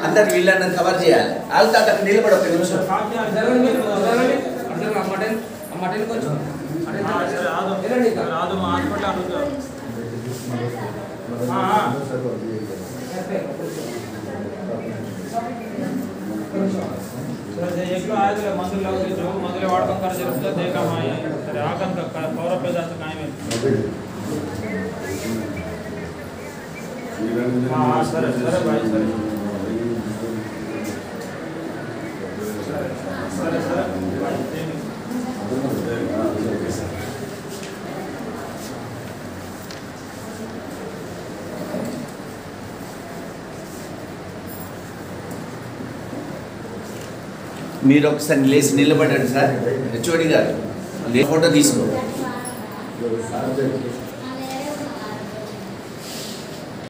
అందరు వీళ్ళని కవర్ చేయాలి వాళ్ళతో అక్కడ నిలబడి ఒక నిమిషం జరగండి మీరు, జరగండి. అందరూ ఆ మటన్ ఆ మటన్ కొంచెం వెళ్ళండి ఇక. రాదు మా హాస్పిటల్ అడుగుతారు सर एक लो आए थे मंदिर लोग जो मंदिर वाड़ कर जरूरत है देखा माई सर आगन का कौरव पे जाते काहे में हाँ सर सर भाई सर सर सर भाई thank you. మీరు ఒకసారి లేచి నిలబడండి సార్ హెచ్ఓడి గారు లే ఫోటో తీసుకో సార్